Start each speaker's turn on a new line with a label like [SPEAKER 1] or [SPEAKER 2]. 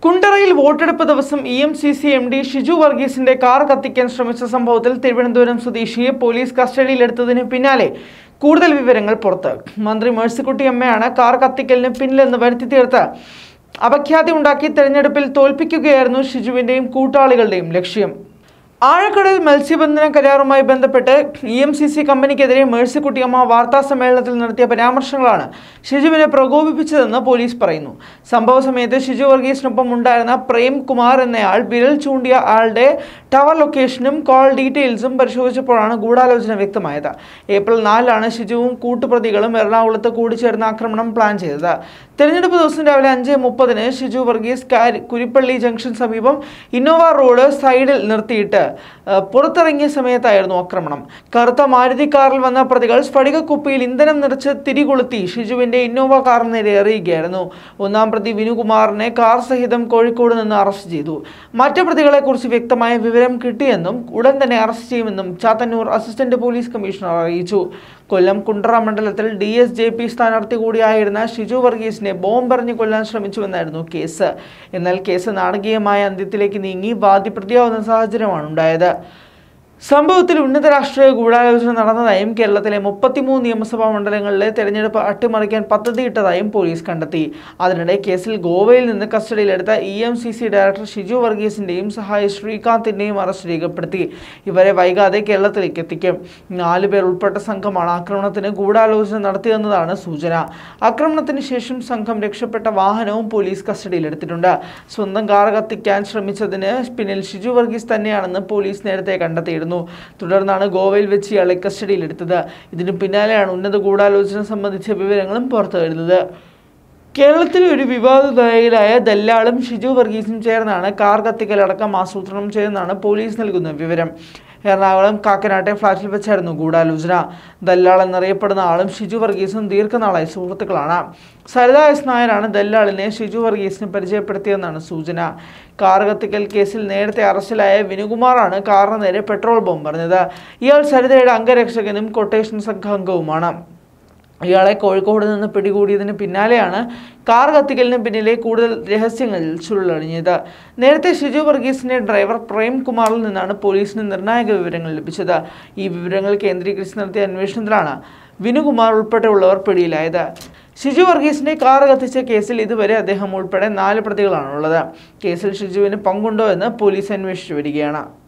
[SPEAKER 1] കുണ്ടറയിൽ വോട്ടെടുപ്പ് ദിവസം E M C C M D Shiju വർഗീസിന്റെ കാർ കത്തിക്കാൻ ശ്രമിച്ച സംഭവത്തിൽ തിരുവനന്തപുരം സ്വദേശിയെ പോലീസ് കസ്റ്റഡിയിലെടുത്തതിന് പിന്നാലെ കൂടുതൽ വിവരങ്ങൾ പുറത്ത് മന്ത്രി മേഴ്സിക്കുട്ടി അമ്മയാണ് കാർ കത്തിക്കലിന് പിന്നിലെന്ന് വരുത്തി തീർത്ത് അപഖ്യാതി ഉണ്ടാക്കി തെരഞ്ഞെടുപ്പിൽ തോൽപ്പിക്കുകയായിരുന്നു ഷിജുവിന്റെയും കൂട്ടാളികളുടെയും ലക്ഷ്യം ആഴക്കടൽ മത്സ്യബന്ധന കരാറുമായി ബന്ധപ്പെട്ട് ഇ എം സി സി കമ്പനിക്കെതിരെ മേഴ്സിക്കുട്ടിയമ്മ വാർത്താ സമ്മേളനത്തിൽ നടത്തിയ പരാമർശങ്ങളാണ് ഷിജുവിനെ പ്രകോപിപ്പിച്ചതെന്ന് പോലീസ് പറയുന്നു സംഭവ സമയത്ത് ഷിജു വർഗീസിനൊപ്പം ഉണ്ടായിരുന്ന പ്രേം കുമാർ എന്നയാൾ വിരൽ ചൂണ്ടിയ ആളുടെ ടവർ ലൊക്കേഷനും കോൾ ഡീറ്റെയിൽസും പരിശോധിച്ചപ്പോഴാണ് ഗൂഢാലോചന വ്യക്തമായത് ഏപ്രിൽ നാലിലാണ് ഷിജുവും കൂട്ടുപ്രതികളും എറണാകുളത്ത് കൂടിച്ചേർന്ന് ആക്രമണം പ്ലാൻ ചെയ്തത് തെരഞ്ഞെടുപ്പ് ദിവസം രാവിലെ അഞ്ച് മുപ്പതിന് ഷിജു വർഗീസ് കാരി കുരിപ്പള്ളി ജംഗ്ഷൻ സമീപം ഇന്നോവ റോഡ് സൈഡിൽ നിർത്തിയിട്ട് ആ, പുറത്തിറങ്ങിയ സമയത്തായിരുന്നു ആക്രമണം കറുത്ത മാരുതി കാറിൽ വന്ന പ്രതികൾ സ്ഫടിക കുപ്പിയിൽ ഇന്ധനം നിറച്ച് തിരികൊളുത്തി ഷിജുവിന്റെ ഇന്നോവ കാറിന് നേരെ എറിയുകയായിരുന്നു ഒന്നാം പ്രതി വിനുകുമാറിനെ കാർ സഹിതം കോഴിക്കോട് നിന്ന് അറസ്റ്റ് ചെയ്തു മറ്റു പ്രതികളെ കുറിച്ച് വ്യക്തമായ വിവരം കിട്ടിയെന്നും ഉടൻ തന്നെ അറസ്റ്റ് ചെയ്യുമെന്നും ചാത്തന്നൂർ അസിസ്റ്റന്റ് പോലീസ് കമ്മീഷണർ അറിയിച്ചു കൊല്ലം കുണ്ട്ര മണ്ഡലത്തിൽ ഡി എസ് ജെ പി സ്ഥാനാർത്ഥി കൂടിയായിരുന്ന ഷിജു വർഗീസിനെ ബോംബെറിഞ്ഞ് കൊല്ലാൻ ശ്രമിച്ചുവെന്നായിരുന്നു കേസ് എന്നാൽ കേസ് നാടകീയമായ അന്ത്യത്തിലേക്ക് നീങ്ങി വാദിപ്രതിയാവുന്ന സാഹചര്യമാണ് ഉണ്ടായത് സംഭവത്തിൽ ഉന്നത രാഷ്ട്രീയ ഗൂഢാലോചന നടന്നതായും കേരളത്തിലെ മുപ്പത്തിമൂന്ന് നിയമസഭാ മണ്ഡലങ്ങളിലെ തെരഞ്ഞെടുപ്പ് അട്ടിമറിക്കാൻ പദ്ധതിയിട്ടതായും പോലീസ് കണ്ടെത്തി അതിനിടെ കേസിൽ ഗോവയിൽ നിന്ന് കസ്റ്റഡിയിലെടുത്ത E M C C director Shiju വർഗീസിന്റെയും സഹായി ശ്രീകാന്തിന്റെയും അറസ്റ്റ് രേഖപ്പെടുത്തി ഇവരെ വൈകാതെ കേരളത്തിലേക്ക് എത്തിക്കും നാലു പേർ ഉൾപ്പെട്ട സംഘമാണ് ആക്രമണത്തിന് ഗൂഢാലോചന നടത്തിയെന്നതാണ് സൂചന ആക്രമണത്തിന് ശേഷം സംഘം രക്ഷപ്പെട്ട വാഹനവും പോലീസ് കസ്റ്റഡിയിലെടുത്തിട്ടുണ്ട് സ്വന്തം കാർ കത്തിക്കാൻ ശ്രമിച്ചതിന് പിന്നിൽ ഷിജു വർഗീസ് തന്നെയാണെന്ന് പോലീസ് നേരത്തെ കണ്ടെത്തിയിരുന്നു തുടർന്നാണ് ഗോവയിൽ വെച്ച് ഇയാളെ കസ്റ്റഡിയിലെടുത്തത് ഇതിനു പിന്നാലെയാണ് ഉന്നത ഗൂഢാലോചന സംബന്ധിച്ച വിവരങ്ങളും പുറത്തു വരുന്നത് കേരളത്തിലെ ഒരു വിവാദ നായകനായ ദല്ലാളും ഷിജു വർഗീസും ചേർന്നാണ് കാർ കത്തിക്കലടക്കം ആസൂത്രണം ചെയ്തെന്നാണ് പോലീസ് നൽകുന്ന വിവരം എറണാകുളം കാക്കനാട്ടെ ഫ്ളാറ്റിൽ വെച്ചായിരുന്നു ഗൂഢാലോചന ദല്ലാൾ എന്നറിയപ്പെടുന്ന ആളും ഷിജു വർഗീസും ദീർഘനാളായി സുഹൃത്തുക്കളാണ് സരിത എസ് നായരാണ് ദല്ലാളിനെ ഷിജു വർഗീസിന് പരിചയപ്പെടുത്തിയെന്നാണ് സൂചന കാർ കത്തിക്കൽ കേസിൽ നേരത്തെ അറസ്റ്റിലായ വിനുകുമാറാണ് കാറിന് നേരെ പെട്രോൾ ബോംബ് എറിഞ്ഞത് ഇയാൾ സരിതയുടെ അംഗരക്ഷകനും കൊട്ടേഷൻ സംഘാംഗവുമാണ് ഇയാളെ കോഴിക്കോട് നിന്ന് പിടികൂടിയതിന് പിന്നാലെയാണ് കാർ കത്തിക്കലിന് പിന്നിലെ കൂടുതൽ രഹസ്യങ്ങൾ ചുരുളണിഞ്ഞത് നേരത്തെ ഷിജു വർഗീസിന്റെ ഡ്രൈവർ പ്രേം കുമാറിൽ നിന്നാണ് പോലീസിന് നിർണായക വിവരങ്ങൾ ലഭിച്ചത് ഈ വിവരങ്ങൾ കേന്ദ്രീകരിച്ച് നടത്തിയ അന്വേഷണത്തിലാണ് വിനുകുമാർ ഉൾപ്പെടെയുള്ളവർ പിടിയിലായത് ഷിജു വർഗീസിന്റെ കാർ കത്തിച്ച കേസിൽ ഇതുവരെ അദ്ദേഹം ഉൾപ്പെടെ നാല് പ്രതികളാണുള്ളത് കേസിൽ ഷിജുവിന് പങ്കുണ്ടോ എന്ന് പോലീസ് അന്വേഷിച്ചു വരികയാണ്